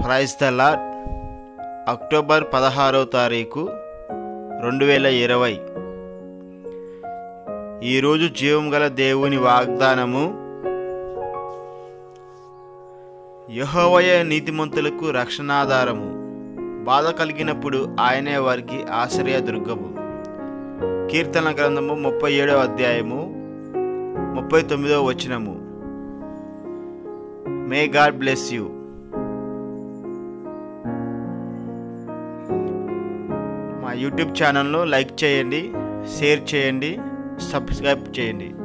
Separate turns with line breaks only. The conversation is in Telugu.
ప్రైజ్ ద లాడ్ అక్టోబర్ పదహారో తారీఖు రెండు వేల ఇరవై ఈరోజు జీవం గల దేవుని వాగ్దానము యహోవయ నీతిమంతులకు రక్షణాధారము బాధ కలిగినప్పుడు ఆయనే వారికి ఆశ్రయ దుర్గము కీర్తన గ్రంథము ముప్పై ఏడవ అధ్యాయము ముప్పై తొమ్మిదవ వచనము మే గాడ్ బ్లెస్ యూ మా యూట్యూబ్ ఛానల్ను లైక్ చేయండి షేర్ చేయండి సబ్స్క్రైబ్ చేయండి